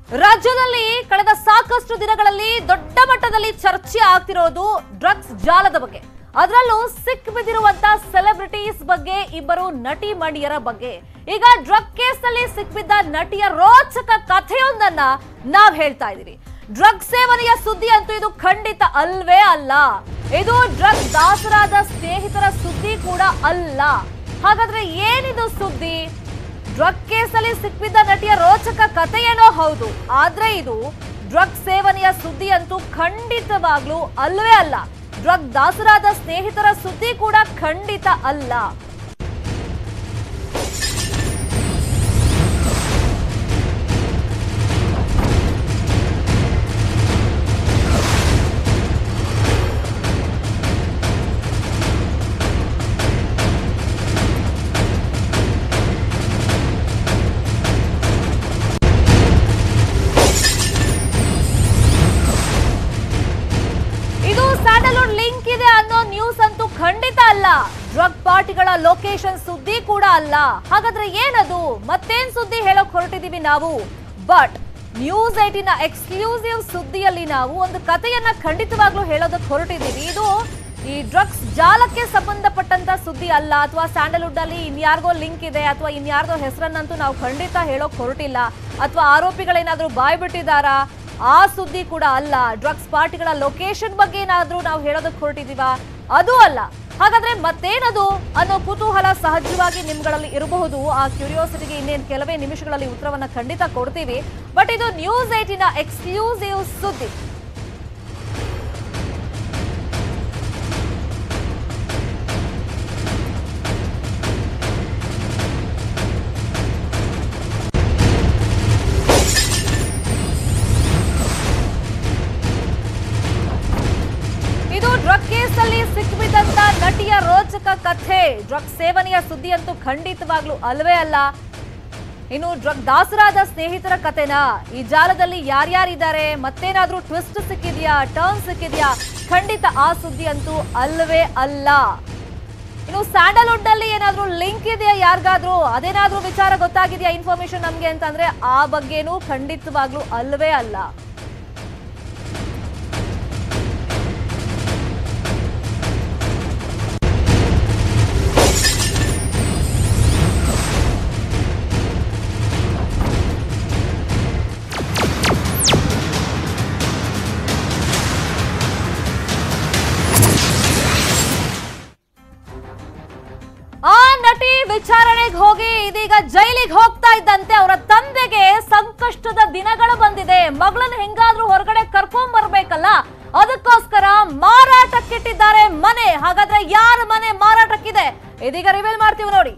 ರಾಜ್ಯದಲ್ಲಿ ಕಳೆದ ಸಾಕಷ್ಟು ದಿನಗಳಲ್ಲಿ ದೊಡ್ಡ ಮಟ್ಟದಲ್ಲಿ ಚರ್ಚೆ ಆಗ್ತಿರೋದು ಡ್ರಗ್ಸ್ ಜಾಲದ ಬಗ್ಗೆ ಅದರಲ್ಲೂ ಸಿಕ್ ಬಿದ್ದಿರುವಂತ ಸೆಲೆಬ್ರಿಟೀಸ್ ಬಗ್ಗೆ ಇಬ್ಬರು ನಟಿ ಮಣಿಯರ ಬಗ್ಗೆ ಈಗ ಡ್ರಗ್ ಕೇಸ್ನಲ್ಲಿ ಸಿಕ್ಬಿದ್ದ ನಟಿಯ ರೋಚಕ ಕಥೆಯೊಂದನ್ನ ನಾವ್ ಹೇಳ್ತಾ ಇದೀವಿ ಡ್ರಗ್ ಸೇವನೆಯ ಸುದ್ದಿ ಅಂತೂ ಇದು ಖಂಡಿತ ಅಲ್ವೇ ಅಲ್ಲ ಇದು ಡ್ರಗ್ ದಾಸರಾದ ಸ್ನೇಹಿತರ ಸುದ್ದಿ ಕೂಡ ಅಲ್ಲ ಹಾಗಾದ್ರೆ ಏನಿದು ಸುದ್ದಿ ಡ್ರಗ್ ಕೇಸಲ್ಲಿ ಸಿಕ್ಬಿದ್ದ ನಟಿಯ ರೋಚಕ ಕಥೆಯೇನೋ ಹೌದು ಆದ್ರೆ ಇದು ಡ್ರಗ್ ಸೇವನೆಯ ಸುದ್ದಿ ಅಂತೂ ಖಂಡಿತವಾಗ್ಲೂ ಅಲ್ವೇ ಅಲ್ಲ ಡ್ರಗ್ ದಾಸರಾದ ಸ್ನೇಹಿತರ ಸುದ್ದಿ ಕೂಡ ಖಂಡಿತ ಅಲ್ಲ ಇದು ಸ್ಯಾಂಡಲ್ವುಡ್ ಲಿಂಕ್ ಇದೆ ಅನ್ನೋ ನ್ಯೂಸ್ ಅಂತೂ ಖಂಡಿತ ಅಲ್ಲ ಡ್ರಗ್ ಪಾರ್ಟಿಗಳ ಲೊಕೇಶನ್ ಸುದ್ದಿ ಕೂಡ ಅಲ್ಲ ಹಾಗಾದ್ರೆ ಏನದು ಮತ್ತೇನ್ ಸುದ್ದಿ ಹೇಳೋಕ್ ಹೊರಟಿದೀವಿ ನಾವು ಬಟ್ ನ್ಯೂಸ್ ಏಟಿನ ಎಕ್ಸ್ಕ್ಲೂಸಿವ್ ಸುದ್ದಿಯಲ್ಲಿ ನಾವು ಒಂದು ಕಥೆಯನ್ನ ಖಂಡಿತವಾಗ್ಲೂ ಹೇಳೋದಕ್ಕೆ ಹೊರಟಿದೀವಿ ಇದು ಈ ಡ್ರಗ್ಸ್ ಜಾಲಕ್ಕೆ ಸಂಬಂಧಪಟ್ಟಂತ ಸುದ್ದಿ ಅಲ್ಲ ಅಥವಾ ಸ್ಯಾಂಡಲ್ವುಡ್ ಅಲ್ಲಿ ಇನ್ಯಾರಿಗೋ ಲಿಂಕ್ ಇದೆ ಅಥವಾ ಇನ್ಯಾರ್ದೋ ಹೆಸರನ್ನಂತೂ ನಾವು ಖಂಡಿತ ಹೇಳೋಕ್ ಹೊರಟಿಲ್ಲ ಅಥವಾ ಆರೋಪಿಗಳೇನಾದ್ರೂ ಬಾಯ್ ಬಿಟ್ಟಿದಾರಾ ಆ ಸುದ್ದಿ ಕೂಡ ಅಲ್ಲ ಡ್ರಗ್ಸ್ ಪಾರ್ಟಿಗಳ ಲೊಕೇಶನ್ ಬಗ್ಗೆ ಏನಾದ್ರೂ ನಾವು ಹೇಳೋದಕ್ಕೆ ಹೊರಟಿದೀವ ಅದು ಅಲ್ಲ ಹಾಗಾದ್ರೆ ಮತ್ತೇನದು ಅನ್ನೋ ಕುತೂಹಲ ಸಹಜವಾಗಿ ನಿಮ್ಗಳಲ್ಲಿ ಇರಬಹುದು ಆ ಕ್ಯೂರಿಯಾಸಿಟಿಗೆ ಇನ್ನೇನು ಕೆಲವೇ ನಿಮಿಷಗಳಲ್ಲಿ ಉತ್ತರವನ್ನ ಖಂಡಿತ ಕೊಡ್ತೀವಿ ಬಟ್ ಇದು ನ್ಯೂಸ್ ಏಟಿನ ಎಕ್ಸ್ಕ್ಲೂಸಿವ್ ಸುದ್ದಿ ಇದು ಡ್ರಗ್ ಕೇಸಲ್ಲಿ ಸಿಕ್ಕಿಬಿದ್ದಂತ ನಟಿಯ ರೋಚಕ ಕಥೆ ಡ್ರಗ್ ಸೇವನೆಯ ಸುದ್ದಿ ಅಂತೂ ಖಂಡಿತವಾಗ್ಲೂ ಅಲ್ವೇ ಅಲ್ಲ ಇನ್ನು ಡ್ರಗ್ ದಾಸರಾದ ಸ್ನೇಹಿತರ ಕಥೆನಾ ಈ ಜಾಲದಲ್ಲಿ ಯಾರ್ಯಾರಿದ್ದಾರೆ ಮತ್ತೇನಾದ್ರೂ ಟ್ವಿಸ್ಟ್ ಸಿಕ್ಕಿದ್ಯಾ ಟರ್ನ್ ಸಿಕ್ಕಿದ್ಯಾ ಖಂಡಿತ ಆ ಸುದ್ದಿ ಅಂತೂ ಅಲ್ವೇ ಅಲ್ಲ ಇನ್ನು ಸ್ಯಾಂಡಲ್ವುಡ್ ನಲ್ಲಿ ಏನಾದ್ರೂ ಲಿಂಕ್ ಇದೆಯಾ ಯಾರಿಗಾದ್ರೂ ಅದೇನಾದ್ರೂ ವಿಚಾರ ಗೊತ್ತಾಗಿದೆಯಾ ಇನ್ಫಾರ್ಮೇಶನ್ ನಮ್ಗೆ ಅಂತಂದ್ರೆ ಆ ಬಗ್ಗೆನೂ ಖಂಡಿತವಾಗ್ಲೂ ಅಲ್ವೇ ಅಲ್ಲ ಆ ನಟಿ ವಿಚಾರಣೆಗೆ ಹೋಗಿ ಇದೀಗ ಜೈಲಿಗೆ ಹೋಗ್ತಾ ಇದ್ದಂತೆ ಅವರ ತಂದೆಗೆ ಸಂಕಷ್ಟದ ದಿನಗಳು ಬಂದಿದೆ ಮಗಳನ್ನ ಹೆಂಗಾದ್ರೂ ಹೊರಗಡೆ ಕರ್ಕೊಂಡ್ ಬರ್ಬೇಕಲ್ಲ ಅದಕ್ಕೋಸ್ಕರ ಮಾರಾಟಕ್ಕಿಟ್ಟಿದ್ದಾರೆ ಮನೆ ಹಾಗಾದ್ರೆ ಯಾರ ಮನೆ ಮಾರಾಟಕ್ಕಿದೆ ಇದೀಗ ರಿವೀಲ್ ಮಾಡ್ತೀವಿ ನೋಡಿ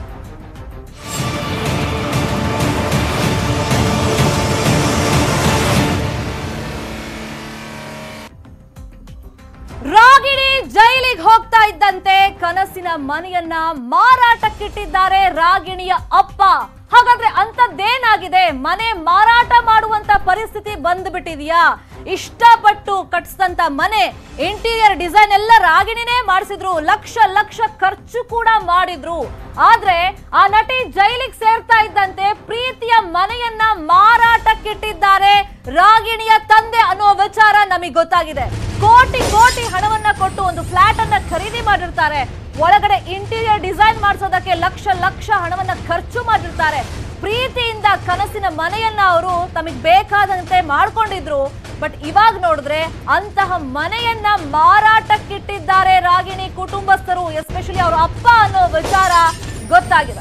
ರಾಗಿಣಿ ಜೈಲಿಗೆ ಹೋಗ್ತಾ ಇದ್ದಂತೆ ಕನಸಿನ ಮನೆಯನ್ನ ಮಾರಾಟಕ್ಕಿಟ್ಟಿದ್ದಾರೆ ರಾಗಿಣಿಯ ಅಪ್ಪ ಹಾಗಾದ್ರೆ ಅಂತದ್ದೇನಾಗಿದೆ ಮನೆ ಮಾರಾಟ ಮಾಡುವಂತ ಪರಿಸ್ಥಿತಿ ಬಂದ್ಬಿಟ್ಟಿದ್ಯಾ ಇಷ್ಟಪಟ್ಟು ಕಟ್ಸಿದಂತ ಮನೆ ಇಂಟೀರಿಯರ್ ಡಿಸೈನ್ ಎಲ್ಲ ರಾಗಿಣಿನೇ ಮಾಡಿಸಿದ್ರು ಲಕ್ಷ ಲಕ್ಷ ಖರ್ಚು ಕೂಡ ಮಾಡಿದ್ರು ಆದ್ರೆ ಆ ನಟಿ ಜೈಲಿಗೆ ಸೇರ್ತಾ ಇದ್ದಂತೆ ಪ್ರೀತಿಯ ಮನೆಯನ್ನ ಮಾರಾಟಕ್ಕಿಟ್ಟಿದ್ದಾರೆ ರಾಗಿಣಿಯ ತಂದೆ ಅನ್ನೋ ವಿಚಾರ ನಮಗೆ ಗೊತ್ತಾಗಿದೆ ಕೋಟಿ ಕೋಟಿ ಹಣವನ್ನ ಕೊಟ್ಟು ಒಂದು ಫ್ಲಾಟ್ ಅನ್ನ ಖರೀದಿ ಮಾಡಿರ್ತಾರೆ ಒಳಗಡೆ ಇಂಟೀರಿಯರ್ ಡಿಸೈನ್ ಮಾಡಿಸೋದಕ್ಕೆ ಲಕ್ಷ ಲಕ್ಷ ಹಣವನ್ನ ಖರ್ಚು ಮಾಡಿರ್ತಾರೆ ಪ್ರೀತಿಯಿಂದ ಕನಸಿನ ಮನೆಯನ್ನ ಅವರು ತಮಗೆ ಬೇಕಾದಂತೆ ಮಾಡ್ಕೊಂಡಿದ್ರು ಬಟ್ ಇವಾಗ ನೋಡಿದ್ರೆ ಅಂತಹ ಮನೆಯನ್ನ ಮಾರಾಟಕ್ಕಿಟ್ಟಿದ್ದಾರೆ ರಾಗಿಣಿ ಕುಟುಂಬಸ್ಥರು ಎಸ್ಪೆಷಲಿ ಅವರ ಅಪ್ಪ ಅನ್ನೋ ವಿಚಾರ ಗೊತ್ತಾಗಿದೆ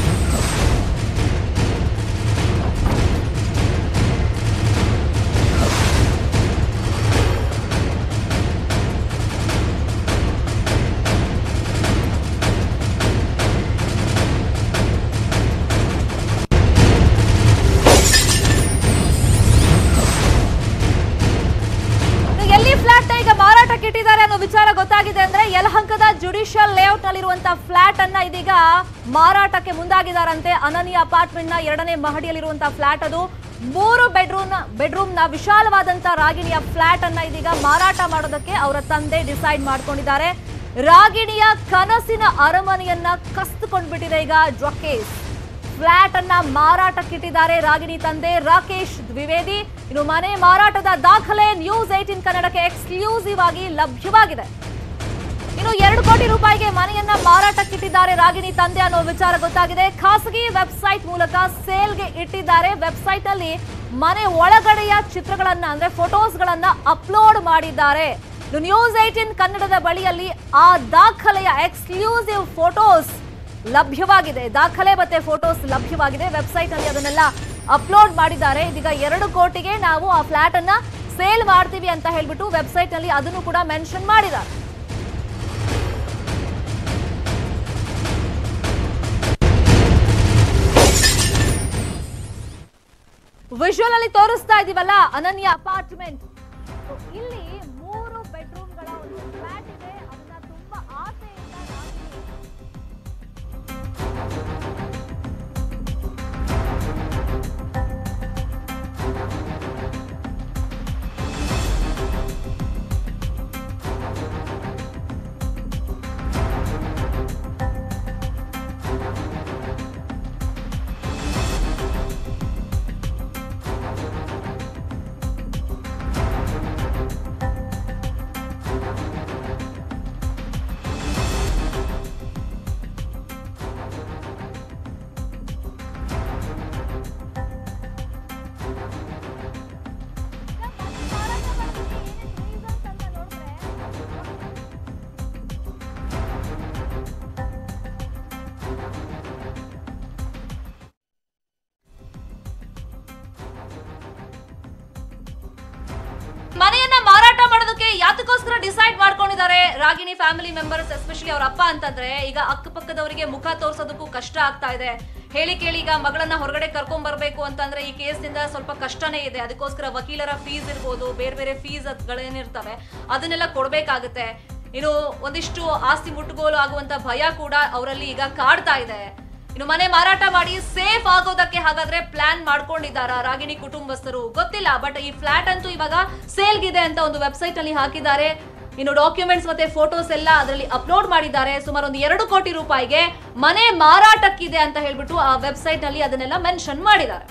ಇನ್ನು ಎಲ್ಲಿ ಫ್ಲಾಟ್ ಈಗ ಮಾರಾಟಕ್ಕೆ ಇಟ್ಟಿದ್ದಾರೆ ಅನ್ನೋ ವಿಚಾರ ಗೊತ್ತಾಗಿದೆ ಅಂದ್ರೆ ಯಲಹಂಕದ ಜುಡಿಷಿಯಲ್ ಲೇಔಟ್ ನಲ್ಲಿರುವಂತಹ ಫ್ಲಾಟ್ ಅನ್ನ ಇದೀಗ ಮಾರಾಟಕ್ಕೆ ಮುಂದಾಗಿದ್ದಾರಂತೆ ಅನನ್ಯ ಅಪಾರ್ಟ್ಮೆಂಟ್ ನ ಎರಡನೇ ಮಹಡಿಯಲ್ಲಿರುವಂತಹ ಫ್ಲಾಟ್ ಅದು ಮೂರು ಬೆಡ್ರೂಮ್ ಬೆಡ್ರೂಮ್ ನ ವಿಶಾಲವಾದಂತಹ ರಾಗಿಣಿಯ ಫ್ಲಾಟ್ ಅನ್ನ ಇದೀಗ ಮಾರಾಟ ಮಾಡೋದಕ್ಕೆ ಅವರ ತಂದೆ ಡಿಸೈಡ್ ಮಾಡ್ಕೊಂಡಿದ್ದಾರೆ ರಾಗಿಣಿಯ ಕನಸಿನ ಅರಮನೆಯನ್ನ ಕಸ್ದುಕೊಂಡ್ಬಿಟ್ಟಿದೆ ಈಗ ಡ್ರಗ್ ಕೇಸ್ ಫ್ಲಾಟ್ ಅನ್ನ ಮಾರಾಟಕ್ಕಿಟ್ಟಿದ್ದಾರೆ ರಾಗಿಣಿ ತಂದೆ ರಾಕೇಶ್ ದ್ವಿವೇದಿ ಇನ್ನು ಮನೆ ಮಾರಾಟದ ದಾಖಲೆ ನ್ಯೂಸ್ ಏಟಿನ್ ಕನ್ನಡಕ್ಕೆ ಎಕ್ಸ್ಕ್ಲೂಸಿವ್ ಆಗಿ ಲಭ್ಯವಾಗಿದೆ ಇನ್ನು ಎರಡು ಕೋಟಿ ರೂಪಾಯಿಗೆ ಮನೆಯನ್ನ ಮಾರಾಟಕ್ಕಿಟ್ಟಿದ್ದಾರೆ ರಾಗಿಣಿ ತಂದೆ ಅನ್ನೋ ವಿಚಾರ ಗೊತ್ತಾಗಿದೆ ಖಾಸಗಿ ವೆಬ್ಸೈಟ್ ಮೂಲಕ ಸೇಲ್ಗೆ ಇಟ್ಟಿದ್ದಾರೆ ವೆಬ್ಸೈಟ್ ಅಲ್ಲಿ ಮನೆ ಒಳಗಡೆಯ ಚಿತ್ರಗಳನ್ನ ಅಂದ್ರೆ ಫೋಟೋಸ್ಗಳನ್ನ ಅಪ್ಲೋಡ್ ಮಾಡಿದ್ದಾರೆ ಇನ್ನು ನ್ಯೂಸ್ ಏಟಿನ್ ಕನ್ನಡದ ಬಳಿಯಲ್ಲಿ ಆ ದಾಖಲೆಯ ಎಕ್ಸ್ಕ್ಲೂಸಿವ್ ಫೋಟೋಸ್ ಲಭ್ಯವಾಗಿದೆ ದಾಖಲೆ ಮತ್ತೆ ಫೋಟೋಸ್ ಲಭ್ಯವಾಗಿದೆ ವೆಬ್ಸೈಟ್ ಅಲ್ಲಿ ಅದನ್ನೆಲ್ಲ ಅಪ್ಲೋಡ್ ಮಾಡಿದ್ದಾರೆ ಇದೀಗ ಎರಡು ಕೋಟಿಗೆ ನಾವು ಆ ಫ್ಲಾಟ್ ಅನ್ನ ಸೇಲ್ ಮಾಡ್ತೀವಿ ಅಂತ ಹೇಳ್ಬಿಟ್ಟು ವೆಬ್ಸೈಟ್ ನಲ್ಲಿ ಅದನ್ನು ಕೂಡ ಮೆನ್ಷನ್ ಮಾಡಿದ್ದಾರೆ ವಿಜುವಲ್ ಅಲ್ಲಿ ತೋರಿಸ್ತಾ ಇದೀವಲ್ಲ ಅನನ್ಯ ಅಪಾರ್ಟ್ಮೆಂಟ್ ಇಲ್ಲಿ ಮೂರು ಬೆಡ್ರೂಮ್ಗಳ ಒಂದು ಫ್ಲಾಟ್ ಇದೆ ಅದನ್ನ ತುಂಬಾ ಆಸೆಯಿಂದ ರಾಗಿಣಿ ಮನೆಯನ್ನ ಮಾರಾಟ ಮಾಡೋದಕ್ಕೆ ಯಾತಕ್ಕೋಸ್ಕರ ಡಿಸೈಡ್ ಮಾಡ್ಕೊಂಡಿದ್ದಾರೆ ರಾಗಿಣಿ ಫ್ಯಾಮಿಲಿ ಮೆಂಬರ್ಸ್ ಎಸ್ಪೆಷಲಿ ಅವ್ರ ಅಪ್ಪ ಅಂತಂದ್ರೆ ಈಗ ಅಕ್ಕಪಕ್ಕದವರಿಗೆ ಮುಖ ತೋರ್ಸೋದಕ್ಕೂ ಕಷ್ಟ ಆಗ್ತಾ ಇದೆ ಹೇಳಿ ಕೇಳಿ ಈಗ ಮಗಳನ್ನ ಹೊರಗಡೆ ಕರ್ಕೊಂಡ್ ಬರ್ಬೇಕು ಅಂತಂದ್ರೆ ಈ ಕೇಸ್ನಿಂದ ಸ್ವಲ್ಪ ಕಷ್ಟನೇ ಇದೆ ಅದಕ್ಕೋಸ್ಕರ ವಕೀಲರ ಫೀಸ್ ಇರ್ಬೋದು ಬೇರೆ ಬೇರೆ ಫೀಸ್ ಗಳೇನಿರ್ತವೆ ಅದನ್ನೆಲ್ಲ ಕೊಡ್ಬೇಕಾಗುತ್ತೆ ಇನ್ನು ಒಂದಿಷ್ಟು ಆಸ್ತಿ ಮುಟ್ಟುಗೋಲು ಆಗುವಂತ ಭಯ ಕೂಡ ಅವರಲ್ಲಿ ಈಗ ಕಾಡ್ತಾ ಇದೆ ಇನ್ನು ಮನೆ ಮಾರಾಟ ಮಾಡಿ ಸೇಫ್ ಆಗೋದಕ್ಕೆ ಹಾಗಾದ್ರೆ ಪ್ಲಾನ್ ಮಾಡ್ಕೊಂಡಿದ್ದಾರ ರಾಗಿಣಿ ಕುಟುಂಬಸ್ಥರು ಗೊತ್ತಿಲ್ಲ ಬಟ್ ಈ ಫ್ಲಾಟ್ ಅಂತೂ ಇವಾಗ ಸೇಲ್ಗಿದೆ ಅಂತ ಒಂದು ವೆಬ್ಸೈಟ್ ಅಲ್ಲಿ ಹಾಕಿದ್ದಾರೆ ಇನ್ನು ಡಾಕ್ಯುಮೆಂಟ್ಸ್ ಮತ್ತೆ ಫೋಟೋಸ್ ಎಲ್ಲ ಅದರಲ್ಲಿ ಅಪ್ಲೋಡ್ ಮಾಡಿದ್ದಾರೆ ಸುಮಾರು ಒಂದು ಎರಡು ಕೋಟಿ ರೂಪಾಯಿಗೆ ಮನೆ ಮಾರಾಟಕ್ಕಿದೆ ಅಂತ ಹೇಳ್ಬಿಟ್ಟು ಆ ವೆಬ್ಸೈಟ್ ನಲ್ಲಿ ಅದನ್ನೆಲ್ಲ ಮೆನ್ಷನ್ ಮಾಡಿದ್ದಾರೆ